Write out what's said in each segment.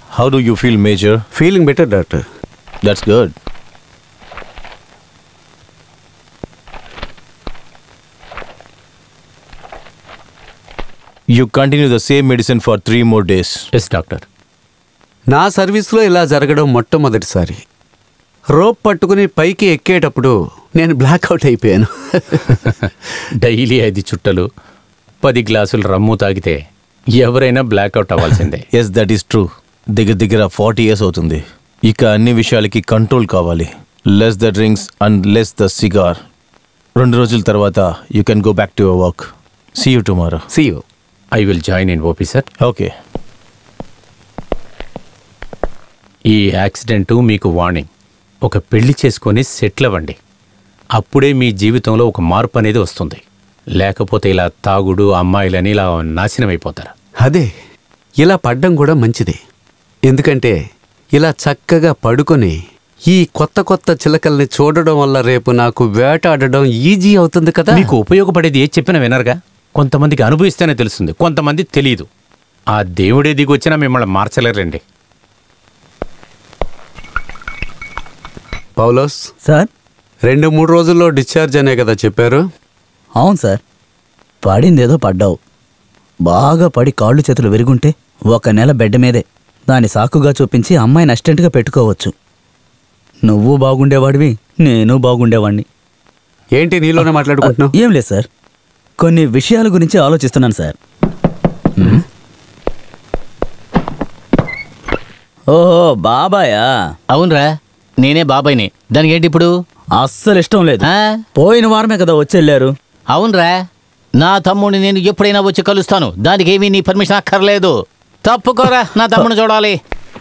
How do you feel, Major? Feeling better doctor That's good. You continue the same medicine for three more days. Yes doctor నా సర్వీస్లో ఇలా జరగడం మొట్టమొదటిసారి rope పట్టుకుని పైకి ఎక్కేటప్పుడు నేను బ్లాక్అవుట్ అయిపోయాను డైలీ ఐదు చుట్టలు పది గ్లాసులు రమ్ము తాగితే ఎవరైనా బ్లాక్అవుట్ అవ్వాల్సిందే ఎస్ దట్ ఈస్ ట్రూ దగ్గర దగ్గర ఫార్టీ ఇయర్స్ అవుతుంది ఇక అన్ని విషయాలకి కంట్రోల్ కావాలి less the drinks and less the cigar రెండు రోజుల తర్వాత you can go back to your work see you tomorrow so I will join in OP sir okay ఈ యాక్సిడెంటు మీకు వార్నింగ్ ఒక పెళ్లి చేసుకొని సెటిల్ అవ్వండి అప్పుడే మీ జీవితంలో ఒక మార్పు అనేది వస్తుంది లేకపోతే ఇలా తాగుడు అమ్మాయిలని ఇలా నాశనం అయిపోతారు అదే ఇలా పడ్డం కూడా మంచిదే ఎందుకంటే ఇలా చక్కగా పడుకొని ఈ కొత్త కొత్త చిలకల్ని చూడడం వల్ల రేపు నాకు వేటాడడం ఈజీ అవుతుంది కదా మీకు ఉపయోగపడేది ఏది చెప్పినా వినరుగా కొంతమందికి అనుభవిస్తేనే తెలుస్తుంది కొంతమంది తెలియదు ఆ దేవుడే దిగి వచ్చినా మిమ్మల్ని మార్చలేరండి పౌలోస్ సార్ రెండు మూడు రోజుల్లో డిశ్చార్జ్ అనే కదా చెప్పారు అవును సార్ పడిందేదో పడ్డావు బాగా పడి కాళ్ళు చేతులు విరుగుంటే ఒక నెల బెడ్ మీదే దాని సాకుగా చూపించి అమ్మాయిని అసిస్టెంట్గా పెట్టుకోవచ్చు నువ్వు బాగుండేవాడివి నేను బాగుండేవాడిని ఏంటి నీలోనే మాట్లాడుకుంటున్నావు ఏం లేదు సార్ కొన్ని విషయాల గురించి ఆలోచిస్తున్నాను సార్ హ్మ్? ఓహో బాబాయా అవునరా నేనే బాబాయ్ని దానికి ఏంటి ఇప్పుడు అస్సలు ఇష్టం లేదు ఆ? పోయిన వారమే కదా వచ్చెళ్ళారు అవునరా నా తమ్ముడిని నేను ఎప్పుడైనా వచ్చి కలుస్తాను దానికి ఏమీ నీ పర్మిషన్ అక్కర్లేదు తప్పుకోరా నా తమ్ముడిని చూడాలి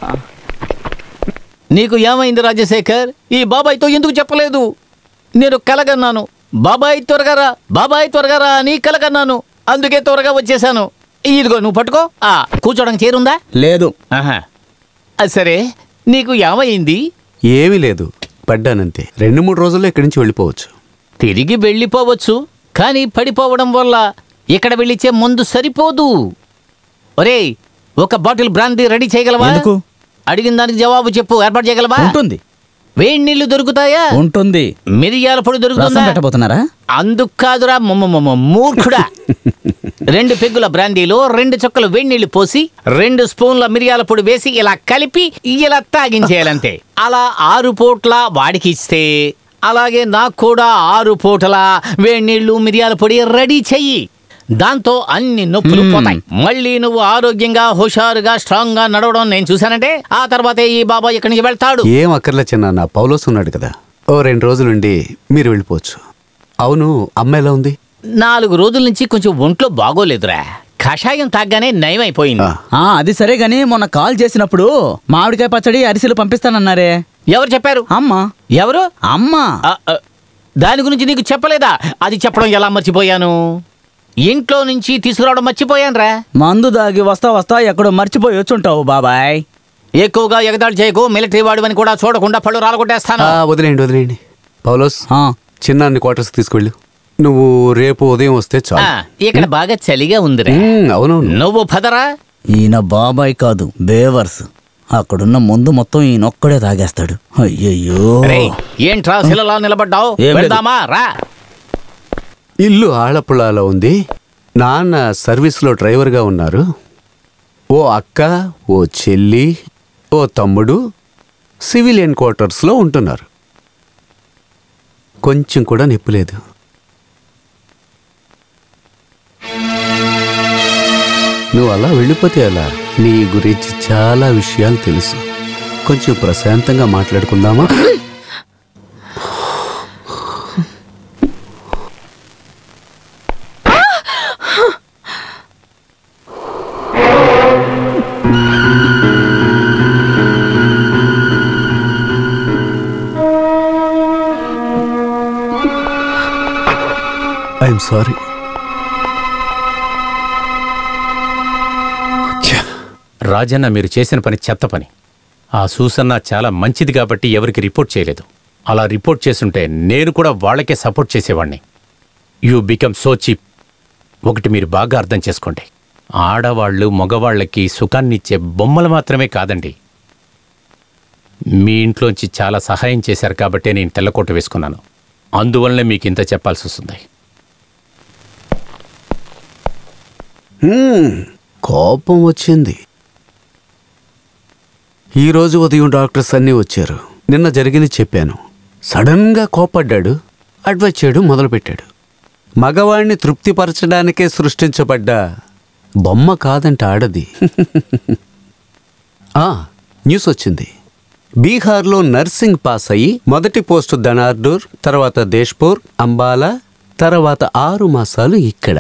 నీకు ఏమైంది రాజశేఖర్ ఈ బాబాయ్తో ఎందుకు చెప్పలేదు నేను కలగన్నాను బాబాయ్ త్వరగా రా బాబాయ్ త్వరగా రా అని కలగన్నాను అందుకే త్వరగా వచ్చేసాను ఇదిగో నువ్వు పట్టుకో ఆ కూర్చోడానికి చేరుందా లేదు ఆహా అది సరే నీకు ఏమైంది ఏమీ లేదు పడ్డానంతే రెండు మూడు రోజుల్లో ఇక్కడి నుంచి వెళ్ళిపోవచ్చు తిరిగి వెళ్ళిపోవచ్చు కానీ పడిపోవడం వల్ల ఇక్కడ వెళ్ళిచ్చే మందు సరిపోదు ఒరేయ్ ఒక బాటిల్ బ్రాందీ రెడీ చేయగలవా ఎందుకు? అడిగిన దానికి జవాబు చెప్పు ఏర్పాటు చేయగలవా ఉంటుంది వేడి నీళ్లు దొరుకుతాయా ఉంటుంది మిరియాల పొడి రసం దొరుకుతుందా పెట్టబోతున్నారా అందుకు కాదురా మొమ్మ మూర్ఖుడా రెండు పెగ్గుల బ్రాందీలో రెండు చుక్కలు వేడి నీళ్లు పోసి రెండు స్పూన్ల మిరియాల పొడి వేసి ఇలా కలిపి ఇలా తాగించేయాలంతే అలా ఆరు పూట్ల వాడికి ఇస్తే అలాగే నాకు కూడా ఆరు పూటల వేడి నీళ్లు మిరియాల పొడి రెడీ చెయ్యి దాంతో అన్ని నొప్పులు పోతాయి మళ్ళీ నువ్వు ఆరోగ్యంగా హుషారుగా స్ట్రాంగ్ గా నడవడం నేను చూశానంటే ఆ తర్వాతే ఈ బాబా ఇక్కడి నుంచి వెళ్తాడు ఏం అక్కర్లే చిన్న నా పౌలోస్ ఉన్నాడు కదా ఓ రెండు రోజులుండి మీరు వెళ్ళిపోవచ్చు అవును అమ్మ ఎలా ఉంది నాలుగు రోజుల నుంచి కొంచెం ఒంట్లో బాగోలేదురా కషాయం తాగ్గానే నయమైపోయింది ఆ, ఆ అది సరే గాని మొన్న కాల్ చేసినప్పుడు మామిడికాయ పచ్చడి అరిసెలు పంపిస్తానన్నారే ఎవరు చెప్పారు అమ్మా ఎవరు అమ్మా ఆ, ఆ, దాని గురించి నీకు చెప్పలేదా అది చెప్పడం ఎలా మర్చిపోయాను ఇంట్లో నుంచి తీసుకురావడం మర్చిపోయానురా మందు దాగి వస్తా వస్తా ఎక్కడో మర్చిపోయి వచ్చుంటావు బాబాయ్ ఎక్కువగా ఎగదాడి చేయకు మిలిటరీ వాడివని కూడా చూడకుండా పళ్ళు రాలగొట్టేస్తాను ఆ, వదిలేయండి వదిలేయండి పౌలోస్ ఆ, చిన్నాన్ని క్వార్టర్స్ తీసుకెళ్ళు నువ్వు రేపు ఉదయం వస్తే ఆ, చాలు ఇక్కడ బాగా చలిగా ఉందిరా ఉమ్, అవునవును నువ్వు పదరా ఈయన బాబాయ్ కాదు బేవర్స్ అక్కడున్న ముందు మొత్తం ఈయనొక్కడే తాగేస్తాడు అయ్యయ్యో రేయ్, ఏంట్రా శిలలా నిలబడ్డావు ఏం లేదు. వెళ్దామా రా ఇల్లు ఆళ్లపుళాలో ఉంది నాన్న సర్వీస్లో డ్రైవర్గా ఉన్నారు ఓ అక్క ఓ చెల్లి ఓ తమ్ముడు సివిలియన్ క్వార్టర్స్లో ఉంటున్నారు కొంచెం కూడా నొప్పి లేదు నువ్వు అలా వెళ్ళిపోతే అలా నీ గురించి చాలా విషయాలు తెలుసు కొంచెం ప్రశాంతంగా మాట్లాడుకుందామా ఐఎమ్ సారీ రాజన్న మీరు చేసిన పని చెత్త పని ఆ సూసన్న చాలా మంచిది కాబట్టి ఎవరికి రిపోర్ట్ చేయలేదు అలా రిపోర్ట్ చేస్తుంటే నేను కూడా వాళ్ళకే సపోర్ట్ చేసేవాడిని యూ బికమ్ సో చీప్ ఒకటి మీరు బాగా అర్థం చేసుకోండి ఆడవాళ్ళు మగవాళ్ళకి సుఖాన్నిచ్చే బొమ్మలు మాత్రమే కాదండి మీ ఇంట్లోంచి చాలా సహాయం చేశారు కాబట్టే నేను తెల్లకోట వేసుకున్నాను అందువల్లనే మీకు ఇంత చెప్పాల్సి వస్తుంది హ్మ్, కోపం వచ్చింది ఈరోజు ఉదయం డాక్టర్స్ అన్నీ వచ్చారు నిన్న జరిగింది చెప్పాను సడన్గా కోపడ్డాడు అడ్వైస్ చేయడం మొదలుపెట్టాడు మగవాణ్ణి తృప్తిపరచడానికే సృష్టించబడ్డ బొమ్మ కాదంట ఆడది ఆ, న్యూస్ వచ్చింది బీహార్లో నర్సింగ్ పాస్ అయ్యి మొదటి పోస్టు ధనార్డూర్ తర్వాత దేశ్పూర్ అంబాలా తర్వాత ఆరు మాసాలు ఇక్కడ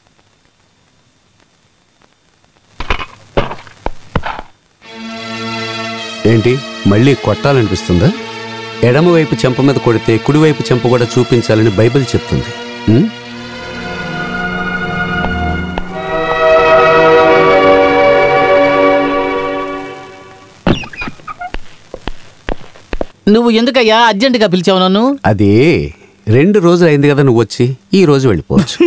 ఏంటి మళ్ళీ కొట్టాలనిపిస్తుందా ఎడమవైపు చెంప మీద కొడితే కుడివైపు చెంప కూడా చూపించాలని బైబిల్ చెప్తుంది ఉం? నువ్వు ఎందుకయ్యా అర్జెంటుగా పిలిచావు నన్ను అది రెండు రోజులు అయింది కదా నువ్వు వచ్చి ఈ రోజు వెళ్ళిపోవచ్చు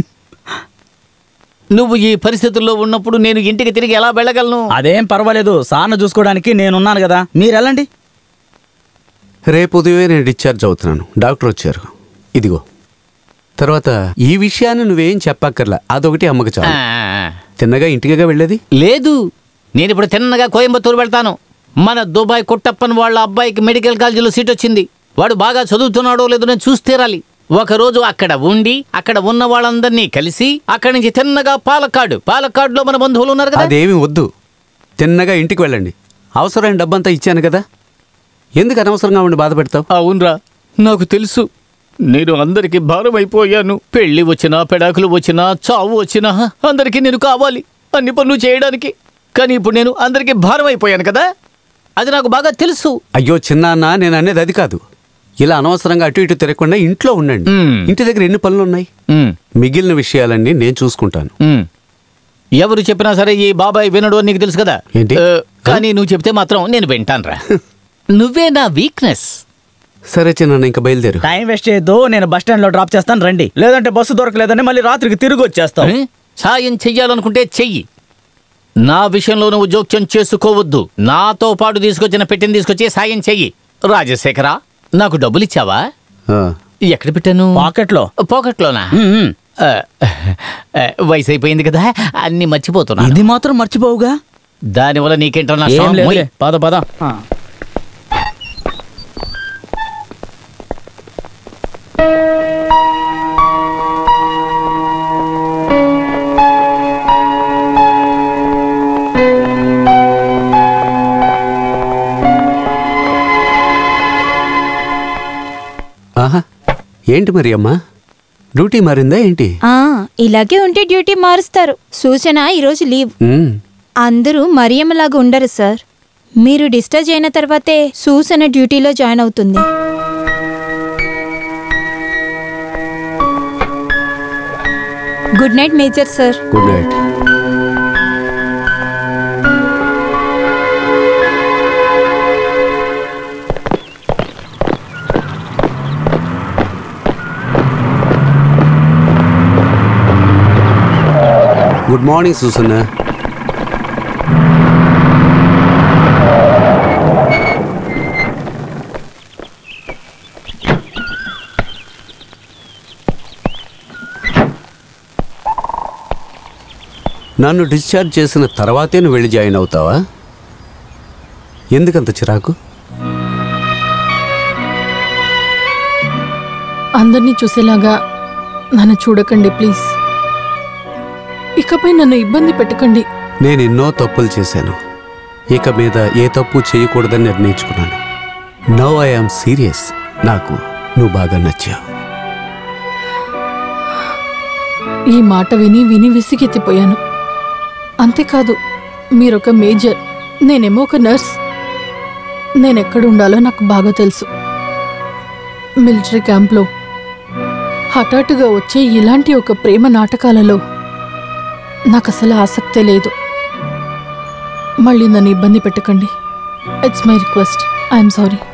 నువ్వు ఈ పరిస్థితుల్లో ఉన్నప్పుడు నేను ఇంటికి తిరిగి ఎలా వెళ్ళగలను అదేం పర్వాలేదు సాన్న చూసుకోవడానికి నేనున్నాను కదా మీరు వెళ్ళండి రేపు ఉదయమే నేను డిశ్చార్జ్ అవుతున్నాను డాక్టర్ వచ్చారు ఇదిగో తర్వాత ఈ విషయాన్ని నువ్వేం చెప్పక్కర్లా అదొకటి అమ్మకి ఆ, చాలు తిన్నగా ఇంటికిగా వెళ్ళేది లేదు నేను ఇప్పుడు తిన్నగా కోయంబత్తూరు వెళ్తాను మన దుబాయ్ కొట్టప్పన్ వాళ్ళ అబ్బాయికి మెడికల్ కాలేజీలో సీట్ వచ్చింది వాడు బాగా చదువుతున్నాడో లేదో నేను చూసి తీరాలి ఒక రోజు అక్కడ ఉండి అక్కడ ఉన్న వాళ్ళందరినీ కలిసి అక్కడి నుంచి తిన్నగా పాలక్కాడు పాలక్కాడులో మన బంధువులు ఉన్నారు కదా అదేమి వద్దు తిన్నగా ఇంటికి వెళ్ళండి అవసరమైన డబ్బంతా ఇచ్చాను కదా ఎందుకు అనవసరంగా ఉండి బాధ పెడతావు అవునరా నాకు తెలుసు నేను అందరికి భారం అయిపోయాను పెళ్లి వచ్చినా పెడాకులు వచ్చినా చావు వచ్చినా అందరికీ నేను కావాలి అన్ని పనులు చేయడానికి కానీ ఇప్పుడు నేను అందరికీ భారం అయిపోయాను కదా అది నాకు బాగా తెలుసు అయ్యో చిన్నాన్న నేను అనేది అది కాదు ఇలా అనవసరంగా అటు ఇటు తిరగకుండా ఇంట్లో ఉండండి మ్మ్. ఇంటి దగ్గర ఎన్ని పనులు ఉన్నాయి ఉమ్, మిగిలిన విషయాలన్నీ నేను చూసుకుంటాను ఉమ్. ఎవరు చెప్పినా సరే ఈ బాబాయ్ వినడు అని నీకు తెలుసు కదా ఏంటి? ఆ, కానీ నువ్వు చెప్తే మాత్రం నేను వింటానురా నువ్వే నా వీక్నెస్ సరే చిన్నాన్న ఇంకా బయలుదేరు టైం వేస్ట్ చేయొద్దు నేను బస్ స్టాండ్ లో డ్రాప్ చేస్తాను రండి లేదంటే బస్సు దొరకలేదని మళ్ళీ రాత్రికి తిరిగి వచ్చేస్తాం ఏ? సాయం చెయ్యాలనుకుంటే చెయ్యి నా విషయంలో నువ్వు జోక్యం చేసుకోవద్దు నాతో పాటు తీసుకొచ్చిన పెట్టిన తీసుకొచ్చి సాయం చెయ్యి రాజశేఖరా నాకు డబ్బులు ఇచ్చావా ఆ, ఎక్కడ పెట్టాను పాకెట్ లో పాకెట్లోనా ఆ, ఆ, వయసు అయిపోయింది కదా అన్ని మర్చిపోతున్నా ఇది మాత్రం మర్చిపోవుగా దానివల్ల నీకేంటో నా ఏం షాప్ లేదులే. మొయ్. పద పద ఆహా ఏంటి మరి అమ్మా డ్యూటీ మారిందా ఏంటి ఆ ఇలాగే ఉంటే డ్యూటీ మారుస్తారు సూచన ఈరోజు లీవ్ మ్మ్. అందరూ మరియమ్మలాగా ఉండరు సార్ మీరు డిశ్చార్జ్ అయిన తర్వాతే సూచన డ్యూటీలో జాయిన్ అవుతుంది good night major sir good night good morning Susanna నన్ను డిశ్చార్జ్ చేసిన తర్వాతే నువ్వు వెళ్ళి జాయిన్ అవుతావా ఎందుకంత చిరాకు అందరినీ చూసేలాగా నన్ను చూడకండి ప్లీజ్ ఇకపై నన్ను ఇబ్బంది పెట్టకండి నేను ఎన్నో తప్పులు చేశాను ఇక మీద ఏ తప్పు చేయకూడదని నిర్ణయించుకున్నాను నవ్ ఐ ఆమ్ సీరియస్ నాకు నువ్వు బాగా నచ్చావు ఈ మాట విని విని విసిగెత్తిపోయాను అంతేకాదు మీరొక మేజర్ నేనేమో ఒక నర్స్ నేనెక్కడ ఉండాలో నాకు బాగా తెలుసు మిలిటరీ క్యాంప్లో హఠాత్తుగా వచ్చే ఇలాంటి ఒక ప్రేమ నాటకాలలో నాకు అసలు ఆసక్తే లేదు మళ్ళీ నన్ను ఇబ్బంది పెట్టకండి it's my request I'm sorry